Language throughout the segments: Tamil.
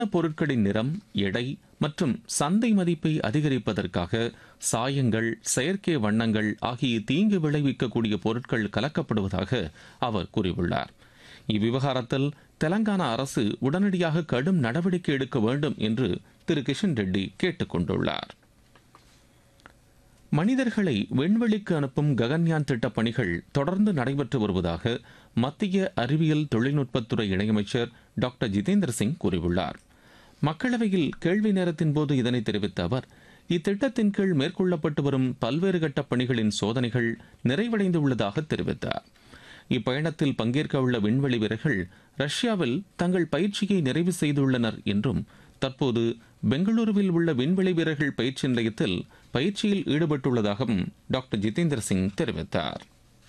பொருட்களின் நிறம் எடை மற்றும் சந்தை மதிப்பை அதிகரிப்பதற்காக சாயங்கள் செயற்கை வண்ணங்கள் ஆகிய தீங்கு விளைவிக்கக்கூடிய பொருட்கள் கலக்கப்படுவதாக அவர் கூறியுள்ளார் இவ்விவகாரத்தில் தெலங்கானா அரசு உடனடியாக கடும் நடவடிக்கை எடுக்க வேண்டும் என்று திரு கிஷன் ரெட்டி கேட்டுக் கொண்டுள்ளார் மனிதர்களை விண்வெளிக்கு அனுப்பும் ககன்யான் திட்டப் பணிகள் தொடர்ந்து நடைபெற்று வருவதாக மத்திய அறிவியல் தொழில்நுட்பத்துறை இணையமைச்சர் டாக்டர் ஜிதேந்திர சிங் கூறியுள்ளார் மக்களவையில் கேள்வி நேரத்தின் போது இதனை தெரிவித்த அவர் இத்திட்டத்தின் கீழ் மேற்கொள்ளப்பட்டு வரும் பல்வேறு கட்ட பணிகளின் சோதனைகள் நிறைவடைந்துள்ளதாக தெரிவித்தார் இப்பயணத்தில் பங்கேற்க உள்ள விண்வெளி வீரர்கள் ரஷ்யாவில் தங்கள் பயிற்சியை நிறைவு செய்துள்ளனர் என்றும் தற்போது பெங்களூருவில் உள்ள விண்வெளி வீரர்கள் பயிற்சி நிலையத்தில் பயிற்சியில் ஈடுபட்டுள்ளதாகவும் டாக்டர் ஜிதேந்திர சிங் தெரிவித்தார்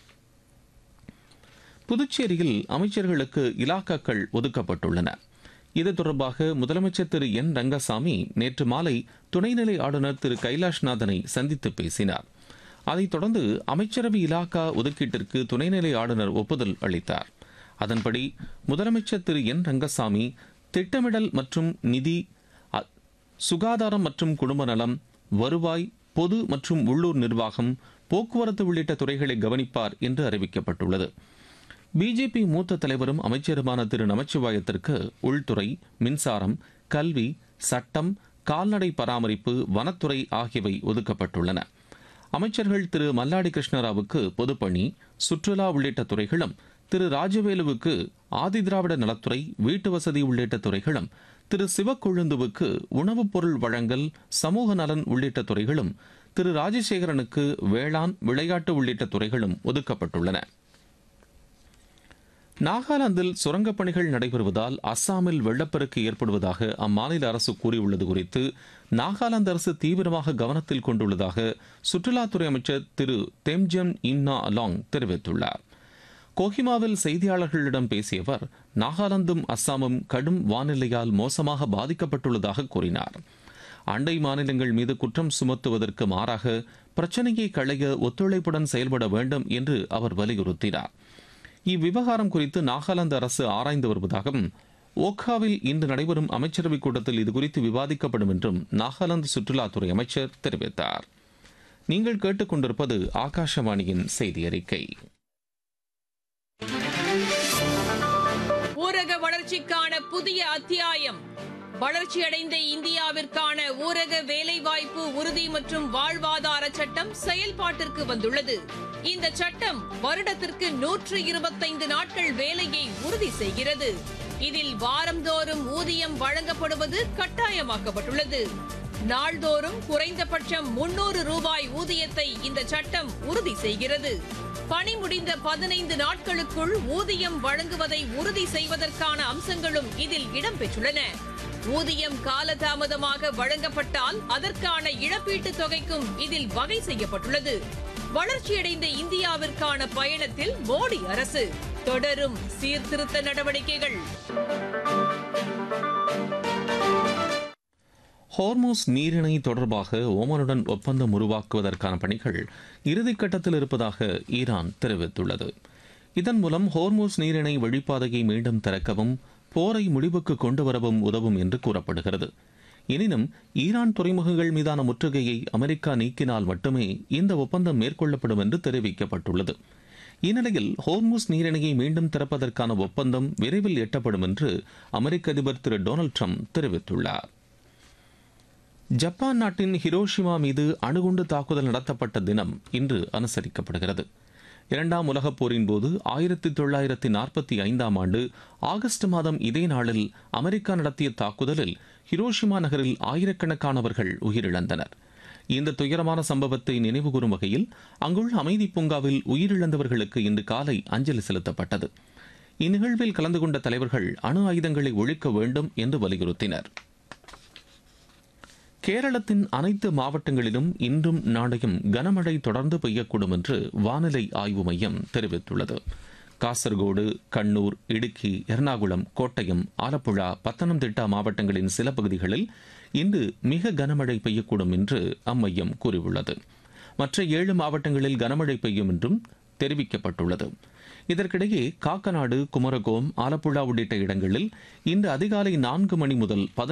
புதுச்சேரியில் அமைச்சர்களுக்கு இலாக்காக்கள் ஒதுக்கப்பட்டுள்ளன இது தொடர்பாக முதலமைச்சர் திரு என் ரங்கசாமி நேற்று மாலை துணைநிலை ஆளுநர் திரு கைலாஷ்நாதனை சந்தித்து பேசினார் அதைத் தொடர்ந்து அமைச்சரவை இலாக்கா ஒதுக்கீட்டிற்கு துணைநிலை ஆளுநர் ஒப்புதல் அளித்தார் அதன்படி முதலமைச்சர் திரு என் ரங்கசாமி திட்டமிடல் மற்றும் நிதி அ- சுகாதாரம் மற்றும் குடும்ப நலம் வருவாய் பொது மற்றும் உள்ளூர் நிர்வாகம் போக்குவரத்து உள்ளிட்ட துறைகளை கவனிப்பார் என்று அறிவிக்கப்பட்டுள்ளது பிஜேபி மூத்த தலைவரும் அமைச்சருமான திரு நமச்சிவாயத்திற்கு உள்துறை மின்சாரம் கல்வி சட்டம் கால்நடை பராமரிப்பு வனத்துறை ஆகியவை ஒதுக்கப்பட்டுள்ளன அமைச்சர்கள் திரு மல்லாடி கிருஷ்ணராவுக்கு பொதுப்பணி சுற்றுலா உள்ளிட்ட துறைகளும் திரு ராஜவேலுவுக்கு ஆதிதிராவிட நலத்துறை வீட்டு வசதி உள்ளிட்ட துறைகளும் திரு சிவக்கொழுந்துவுக்கு உணவுப் பொருள் வழங்கல் சமூக நலன் உள்ளிட்ட துறைகளும் திரு ராஜசேகரனுக்கு வேளாண் விளையாட்டு உள்ளிட்ட துறைகளும் ஒதுக்கப்பட்டுள்ளன நாகாலாந்தில் சுரங்கப் பணிகள் நடைபெறுவதால் அஸ்ஸாமில் வெள்ளப்பெருக்கு ஏற்படுவதாக அம்மாநில அரசு கூறியுள்ளது குறித்து நாகாலாந்து அரசு தீவிரமாக கவனத்தில் கொண்டுள்ளதாக சுற்றுலாத்துறை அமைச்சர் திரு தெம்ஜன் இம்னா அலாங் தெரிவித்துள்ளார் கோஹிமாவில் செய்தியாளர்களிடம் பேசிய அவர் நாகாலாந்தும் அஸ்ஸாமும் கடும் வானிலையால் மோசமாக பாதிக்கப்பட்டுள்ளதாக கூறினார் அண்டை மாநிலங்கள் மீது குற்றம் சுமத்துவதற்கு மாறாக பிரச்சனையை களைய ஒத்துழைப்புடன் செயல்பட வேண்டும் என்று அவர் வலியுறுத்தினார் இவ்விவகாரம் குறித்து நாகாலாந்து அரசு ஆராய்ந்து வருவதாகவும் ஓக்காவில் இன்று நடைபெறும் அமைச்சரவைக் கூட்டத்தில் இதுகுறித்து விவாதிக்கப்படும் என்றும் நாகாலாந்து சுற்றுலாத்துறை அமைச்சர் தெரிவித்தார் நீங்கள் கேட்டுக்கொண்டிருப்பது ஆகாஷவாணியின் செய்தி அறிக்கை ஊரக வளர்ச்சிக்கான புதிய அத்தியாயம் வளர்ச்சியடைந்த இந்தியாவிற்கான ஊரக வேலைவாய்ப்பு உறுதி மற்றும் வாழ்வாதார சட்டம் செயல்பாட்டிற்கு வந்துள்ளது இந்த சட்டம் வருடத்திற்கு நூற்று இருபத்தைந்து நாட்கள் வேலையை உறுதி செய்கிறது இதில் வாரந்தோறும் ஊதியம் வழங்கப்படுவது கட்டாயமாக்கப்பட்டுள்ளது நாள்தோறும் குறைந்தபட்சம் முன்னூறு ரூபாய் ஊதியத்தை இந்த சட்டம் உறுதி செய்கிறது பணி முடிந்த பதினைந்து நாட்களுக்குள் ஊதியம் வழங்குவதை உறுதி செய்வதற்கான அம்சங்களும் இதில் இடம்பெற்றுள்ளன ஊதியம் காலதாமதமாக வழங்கப்பட்டால் அதற்கான இழப்பீட்டுத் தொகைக்கும் இதில் வகை செய்யப்பட்டுள்ளது வளர்ச்சியடைந்த இந்தியாவிற்கான பயணத்தில் மோடி அரசு தொடரும் சீர்திருத்த நடவடிக்கைகள் ஹோர்மோஸ் நீரிணை தொடர்பாக ஓமனுடன் ஒப்பந்தம் உருவாக்குவதற்கான பணிகள் இறுதிக்கட்டத்தில் இருப்பதாக ஈரான் தெரிவித்துள்ளது இதன் மூலம் ஹோர்மோஸ் நீரிணை வழிப்பாதையை மீண்டும் திறக்கவும் போரை முடிவுக்கு கொண்டு வரவும் உதவும் என்று கூறப்படுகிறது எனினும் ஈரான் துறைமுகங்கள் மீதான முற்றுகையை அமெரிக்கா நீக்கினால் மட்டுமே இந்த ஒப்பந்தம் மேற்கொள்ளப்படும் என்று தெரிவிக்கப்பட்டுள்ளது இந்நிலையில் ஹோர்முஸ் நீரிணையை மீண்டும் திறப்பதற்கான ஒப்பந்தம் விரைவில் எட்டப்படும் என்று அமெரிக்க அதிபர் திரு டொனால்டு ட்ரம்ப் தெரிவித்துள்ளார் ஜப்பான் நாட்டின் ஹிரோஷிமா மீது அணுகுண்டு தாக்குதல் நடத்தப்பட்ட தினம் இன்று அனுசரிக்கப்படுகிறது இரண்டாம் உலகப் போரின் போது ஆயிரத்தி தொள்ளாயிரத்தி நாற்பத்தி ஐந்தாம் ஆண்டு ஆகஸ்ட் மாதம் இதே நாளில் அமெரிக்கா நடத்திய தாக்குதலில் ஹிரோஷிமா நகரில் ஆயிரக்கணக்கானவர்கள் உயிரிழந்தனர் இந்த துயரமான சம்பவத்தை நினைவுகூரும் வகையில் அங்குள்ள அமைதி பூங்காவில் உயிரிழந்தவர்களுக்கு இன்று காலை அஞ்சலி செலுத்தப்பட்டது இந்நிகழ்வில் கலந்து கொண்ட தலைவர்கள் அணு ஆயுதங்களை ஒழிக்க வேண்டும் என்று வலியுறுத்தினர் கேரளத்தின் அனைத்து மாவட்டங்களிலும் இன்றும் நாளையும் கனமழை தொடர்ந்து பெய்யக்கூடும் என்று வானிலை ஆய்வு மையம் தெரிவித்துள்ளது காசர்கோடு கண்ணூர் இடுக்கி எர்ணாகுளம் கோட்டயம் ஆலப்புழா பத்தனம்திட்டா மாவட்டங்களின் சில பகுதிகளில் இன்று மிக கனமழை பெய்யக்கூடும் என்று அம்மையம் கூறியுள்ளது மற்ற ஏழு மாவட்டங்களில் கனமழை பெய்யும் என்றும் தெரிவிக்கப்பட்டுள்ளது இதற்கிடையே காக்கநாடு குமரகோம் ஆலப்புழா உள்ளிட்ட இடங்களில் இன்று அதிகாலை நான்கு மணி முதல்